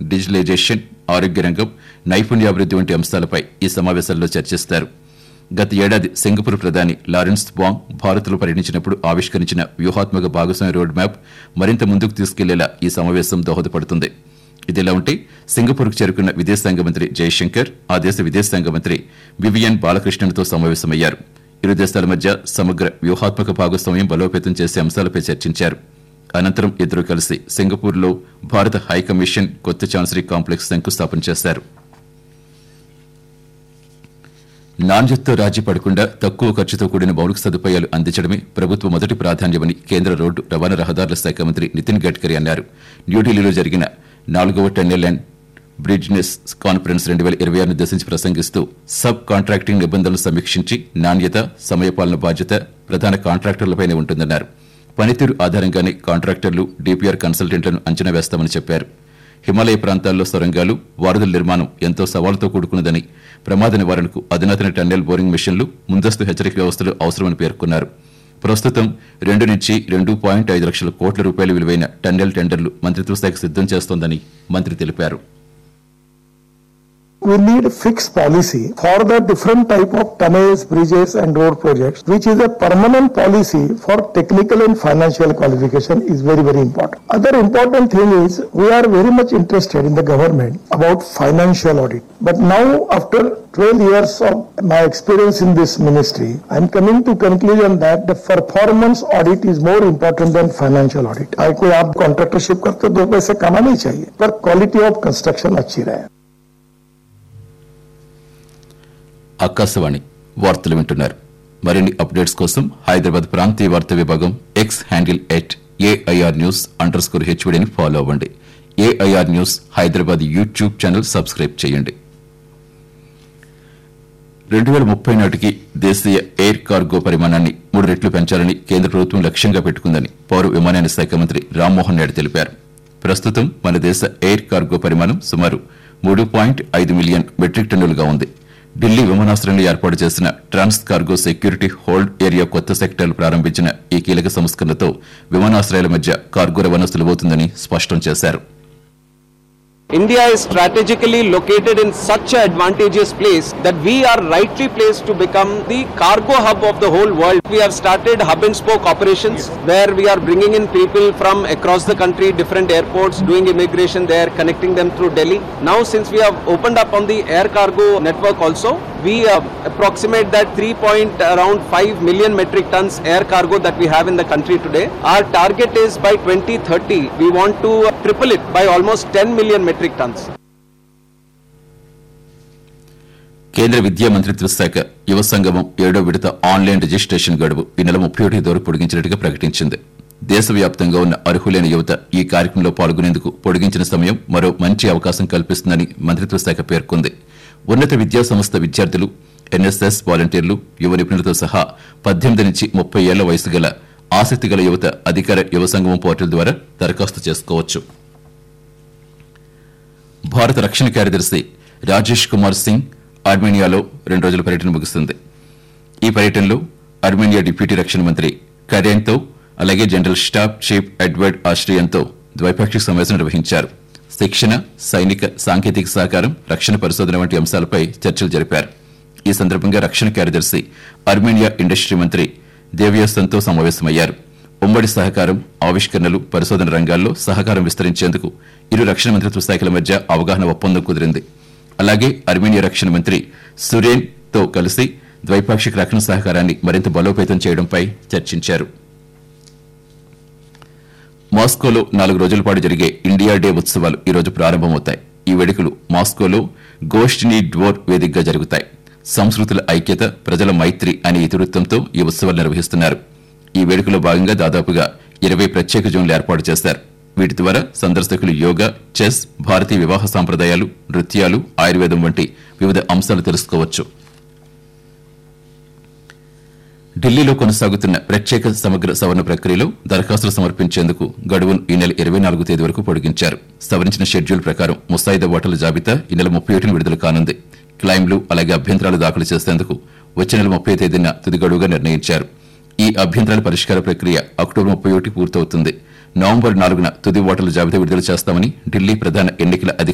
Digitalisation ఆరోగ్య రంగం నైపుణ్యాభివృద్ధి వంటి అంశాలపై ఈ సమావేశాల్లో చర్చిస్తారు గత ఏడాది సింగపూర్ ప్రధాని లారెన్స్ బాంగ్ భారత్లో పర్యటించినప్పుడు ఆవిష్కరించిన వ్యూహాత్మక భాగస్వామ్య రోడ్ మ్యాప్ మరింత ముందుకు తీసుకెళ్లేలా ఈ సమావేశం దోహదపడుతుంది ఇదిలా ఉంటే సింగపూర్కు చేరుకున్న విదేశాంగ మంత్రి జయశంకర్ ఆ దేశ విదేశాంగ మంత్రి వివియన్ బాలకృష్ణన్తో సమావేశమయ్యారు ఇరు దేశాల మధ్య సమగ్ర వ్యూహాత్మక భాగస్వామ్యం బలోపేతం చేసే అంశాలపై చర్చించారు అనంతరం ఇద్దరు కలిసి సింగపూర్లో భారత హైకమిషన్ కొత్త ఛాన్సరీ కాంప్లెక్స్ శంకుస్థాపన చేశారు నాణ్యతతో రాజీ పడకుండా తక్కువ ఖర్చుతో కూడిన మౌలిక సదుపాయాలు అందించడమే ప్రభుత్వ మొదటి ప్రాధాన్యమని కేంద్ర రోడ్డు రవాణా రహదారుల శాఖ మంత్రి నితిన్ గడ్కరీ అన్నారు న్యూఢిల్లీలో జరిగిన నాలుగవ టన్నెల్ అండ్ బ్రిడ్జినెస్ కాన్ఫరెన్స్ రెండు వేల ఇరవై ఆరును దశించి ప్రసంగిస్తూ సబ్ కాంట్రాక్టింగ్ నిబంధనలు సమీక్షించి నాణ్యత సమయపాలన బాధ్యత ప్రధాన కాంట్రాక్టర్లపైనే ఉంటుందన్నారు పనితీరు ఆధారంగానే కాంట్రాక్టర్లు డిపిఆర్ కన్సల్టెంట్లను అంచనా వేస్తామని చెప్పారు హిమాలయ ప్రాంతాల్లో సొరంగాలు వారధుల నిర్మాణం ఎంతో సవాలుతో కూడుకున్నదని ప్రమాద నివారణకు అధునాతన టన్నెల్ బోరింగ్ మిషన్లు ముందస్తు హెచ్చరిక వ్యవస్థలు అవసరమని పేర్కొన్నారు ప్రస్తుతం రెండు నుంచి రెండు పాయింట్ ఐదు లక్షల కోట్ల రూపాయల విలువైన టన్నెల్ టెండర్లు మంత్రిత్వ శాఖ సిద్దం చేస్తోందని మంత్రి తెలిపారు we need a fixed policy for the different type of tunnels, bridges and road projects, which is a permanent policy for technical and financial qualification is very, very important. Other important thing is we are very much interested in the government about financial audit. But now after 12 years of my experience in this ministry, I am coming to conclusion that the performance audit is more important than financial audit. I कोई आप contractorship करते दो पैसे कमाने चाहिए पर quality of construction अच्छी रहे ఆకాశవాణి వార్తలు వింటున్నారు మరిన్ని అప్డేట్స్ కోసం హైదరాబాద్ ప్రాంతీయ వార్తా విభాగం X handle at AIR news underscore స్కోర్ హెచ్వీడీని ఫాలో అవ్వండి AIR news Hyderabad YouTube channel subscribe చేయండి రెండు వేల ముప్పై నాటికి దేశీయ ఎయిర్ కార్గో పరిమాణాన్ని మూడు రెట్లు పెంచాలని కేంద్ర ప్రభుత్వం లక్ష్యంగా పెట్టుకుందని పౌర విమానయాన శాఖ మంత్రి రామ్మోహన్ నాయుడు తెలిపారు ప్రస్తుతం మన దేశ ఎయిర్ కార్గో పరిమాణం సుమారు మూడు పాయింట్ ఐదు మిలియన్ మెట్రిక్ టన్నులుగా ఉంది ఢిల్లీ విమానాశ్రయంలో ఏర్పాటు చేసిన trans cargo security hold area కొత్త సెక్టర్లు ప్రారంభించిన ఈ కీలక సంస్కరణతో విమానాశ్రయాల మధ్య కార్గో రవాణా సులువవుతుందని స్పష్టం చేశారు India is strategically located in such an advantageous place that we are rightly placed to become the cargo hub of the whole world. We have started hub and spoke operations where we are bringing in people from across the country, different airports, doing immigration there, connecting them through Delhi. Now, since we have opened up on the air cargo network also, we uh, approximate that 3 point around 5 million metric tons air cargo that we have in the country today. Our target is by 2030, we want to uh, triple it by almost 10 million metric tons. కేంద్ర విద్యా మంత్రిత్వ శాఖ యువ సంగమం ఏడో విడత online registration గడువు ఈ నెల ముప్పై ఒకటి వరకు పొడిగించినట్టుగా ప్రకటించింది దేశవ్యాప్తంగా ఉన్న అర్హులైన యువత ఈ కార్యక్రమంలో పాల్గొనేందుకు పొడిగించిన సమయం మరో మంచి అవకాశం కల్పిస్తుందని మంత్రిత్వ శాఖ పేర్కొంది ఉన్నత విద్యా సంస్థ విద్యార్థులు ఎన్ఎస్ఎస్ వాలంటీర్లు యువ నిపుణులతో సహా పద్దెనిమిది నుంచి ముప్పై ఏళ్ల వయసు గల ఆసక్తి గల యువత అధికార యువ సంగమం పోర్టల్ ద్వారా దరఖాస్తు చేసుకోవచ్చు భారత రక్షణ కార్యదర్శి రాజేష్ కుమార్ సింగ్ ఆర్మేనియాలో రెండు రోజుల పర్యటన ముగుస్తుంది ఈ పర్యటనలో ఆర్మేనియా డిప్యూటీ రక్షణ మంత్రి కరేన్తో అలాగే జనరల్ స్టాఫ్ చీఫ్ ఎడ్వర్డ్ ఆస్ట్రియన్తో ద్వైపాక్షిక సమావేశం నిర్వహించారు శిక్షణ సైనిక సాంకేతిక సహకారం రక్షణ పరిశోధన వంటి అంశాలపై చర్చలు జరిపారు ఈ సందర్భంగా రక్షణ కార్యదర్శి ఆర్మేనియా ఇండస్ట్రీ మంత్రి దేవియోసన్తో సమావేశమయ్యారు ఉమ్మడి సహకారం ఆవిష్కరణలు పరిశోధన రంగాల్లో సహకారం విస్తరించేందుకు ఇరు రక్షణ మంత్రిత్వ శాఖల మధ్య అవగాహన ఒప్పందం కుదిరింది అలాగే అర్మేనియా రక్షణ మంత్రి సురేన్ తో కలిసి ద్వైపాక్షిక రక్షణ సహకారాన్ని మరింత బలోపేతం చేయడంపై చర్చించారు మాస్కోలో నాలుగు రోజుల పాటు జరిగే ఇండియా డే ఉత్సవాలు ఈ రోజు ప్రారంభమవుతాయి ఈ వేడుకలు మాస్కోలో గోష్ఠిని డ్వోర్ వేదికగా జరుగుతాయి సంస్కృతుల ఐక్యత ప్రజల మైత్రి అనే ఇతివృత్తంతో ఈ ఉత్సవాలు నిర్వహిస్తున్నారు ఈ వేడుకలో భాగంగా దాదాపుగా ఇరవై ప్రత్యేక జోన్లు ఏర్పాటు చేశారు వీటి ద్వారా సందర్శకులు యోగా చెస్ భారతీయ వివాహ సాంప్రదాయాలు నృత్యాలు ఆయుర్వేదం వంటి వివిధ అంశాలు తెలుసుకోవచ్చు ఢిల్లీలో కొనసాగుతున్న ప్రత్యేక సమగ్ర సవరణ ప్రక్రియలో దరఖాస్తులు సమర్పించేందుకు గడువును ఈ నెల ఇరవై నాలుగు తేదీ వరకు పొడిగించారు సవరించిన షెడ్యూల్ ప్రకారం ముసాయిదా ఓటర్ల జాబితా ఈ నెల ముప్పై ఒకటిన విడుదల కానుంది క్లైమ్లు అలాగే అభ్యంతరాలు దాఖలు చేసేందుకు వచ్చే నెల ముప్పై తేదీన తుది గడువుగా నిర్ణయించారు ఈ అభ్యంతరాల పరిష్కార ప్రక్రియ అక్టోబర్ ముప్పై ఒకటి పూర్తవుతుంది నవంబర్ నాలుగున తుది ఓటర్ల జాబితా విడుదల చేస్తామని ఢిల్లీ ప్రధాన ఎన్నికల అధికారి